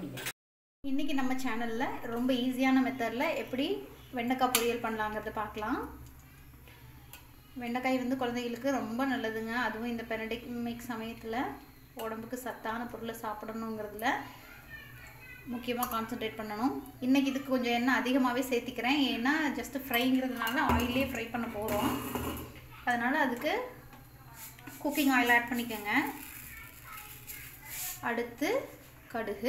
போடுங்க இன்றைக்கி நம்ம சேனலில் ரொம்ப ஈஸியான மெத்தடில் எப்படி வெண்டைக்காய் பொரியல் பண்ணலாங்கிறத பார்க்கலாம் வெண்டைக்காய் வந்து குழந்தைகளுக்கு ரொம்ப நல்லதுங்க அதுவும் இந்த பெனடிக் சமயத்தில் உடம்புக்கு சத்தான பொருளை சாப்பிடணுங்கிறதுல முக்கியமாக கான்சென்ட்ரேட் பண்ணணும் இன்றைக்கி இதுக்கு கொஞ்சம் எண்ணெய் அதிகமாகவே சேர்த்திக்கிறேன் ஏன்னா ஜஸ்ட்டு ஃப்ரைங்கிறதுனால ஆயிலே ஃப்ரை பண்ண போகிறோம் அதனால் அதுக்கு குக்கிங் ஆயில் ஆட் பண்ணிக்கோங்க அடுத்து கடுகு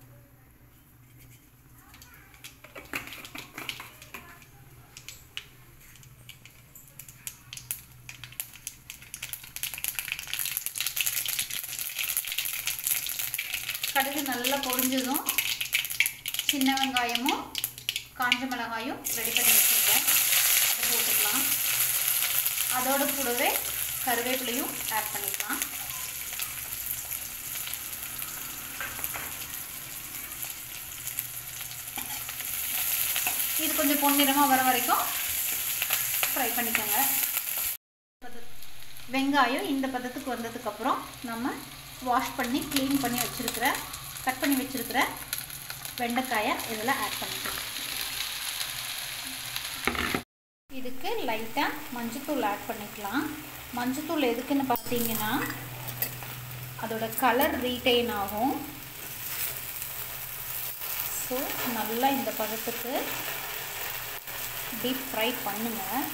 கடுகு நல்லா பொரிஞ்சதும் சின்ன வெங்காயமும் காஞ்ச மிளகாயும் ரெடி பண்ணி வச்சுருக்கேன் அதை போட்டுக்கலாம் அதோட கூடவே கருவேப்பிலையும் ஆட் பண்ணிக்கலாம் இது கொஞ்சம் பொன்னிறமாக வர வரைக்கும் ஃப்ரை பண்ணிக்கோங்க வெங்காயம் இந்த பதத்துக்கு வந்ததுக்கப்புறம் நம்ம வாஷ் பண்ணி க்ளீன் பண்ணி வச்சுருக்கிற கட் பண்ணி வச்சுருக்கிற வெண்டைக்காயை இதில் ஆட் பண்ணிக்கலாம் இதுக்கு லைட்டாக மஞ்சத்தூள் ஆட் பண்ணிக்கலாம் மஞ்சத்தூள் எதுக்குன்னு பார்த்தீங்கன்னா அதோட கலர் ரீட்டைன் ஆகும் ஸோ நல்லா இந்த பதத்துக்கு டீப் ஃப்ரை பண்ணுங்கள்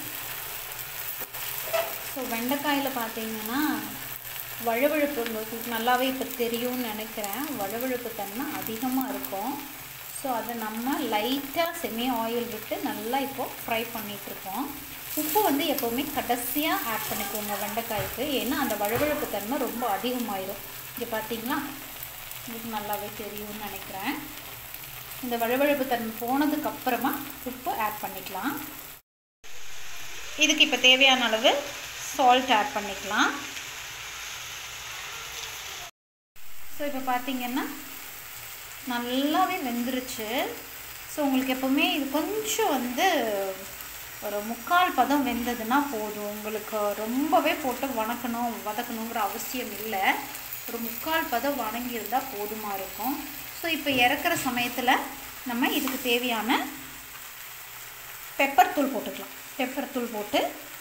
ஸோ வெண்டைக்காயில் பார்த்தீங்கன்னா வழுவழுப்பு உங்களுக்கு நல்லாவே இப்போ தெரியும்னு நினைக்கிறேன் வழுவழுப்பு தன்மை அதிகமாக இருக்கும் ஸோ அதை நம்ம லைட்டாக செமி ஆயில் விட்டு நல்லா இப்போது ஃப்ரை பண்ணிகிட்ருக்கோம் உப்பு வந்து எப்போவுமே கடைசியாக ஆட் பண்ணிக்கோங்க வெண்டைக்காய்க்கு ஏன்னா அந்த வழுவழுப்பு தன்மை ரொம்ப அதிகமாயிடும் இங்கே பார்த்தீங்களா உங்களுக்கு நல்லாவே தெரியும்னு நினைக்கிறேன் இந்த வழுவழுப்பு தன்மை போனதுக்கப்புறமா உப்பு ஆட் பண்ணிக்கலாம் இதுக்கு இப்போ தேவையான அளவு சால்ட் ஆட் பண்ணிக்கலாம் ஸோ இப்போ பார்த்தீங்கன்னா நல்லாவே வெந்துருச்சு ஸோ உங்களுக்கு எப்போவுமே இது கொஞ்சம் வந்து ஒரு முக்கால் பதம் வெந்ததுன்னா போதும் உங்களுக்கு ரொம்பவே போட்டு வணக்கணும் வதக்கணுங்கிற அவசியம் இல்லை ஒரு முக்கால் பதம் வணங்கியிருந்தால் போதுமாக இருக்கும் ஸோ இப்போ இறக்குற சமயத்தில் நம்ம இதுக்கு தேவையான பெப்பர் தூள் போட்டுக்கலாம் பெப்பர் தூள் போட்டு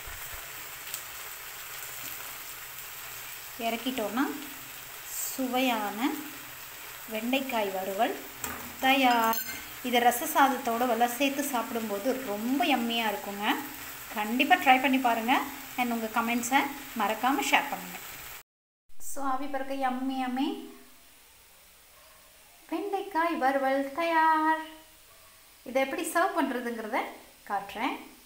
இறக்கிட்டோன்னா சுவையான வெண்டைக்காய் வறுவல் தயார் இதை ரச சாதத்தோட வெள்ளம் சேர்த்து சாப்பிடும்போது ரொம்ப எம்மியாக இருக்குங்க கண்டிப்பாக ட்ரை பண்ணி பாருங்கள் அண்ட் உங்கள் கமெண்ட்ஸை மறக்காமல் ஷேர் பண்ணுங்கள் ஸோ ஆவி பறக்க எம்மி எம்மி வெண்டைக்காய் வறுவல் தயார் இதை எப்படி சர்வ் பண்ணுறதுங்கிறத காட்டுறேன்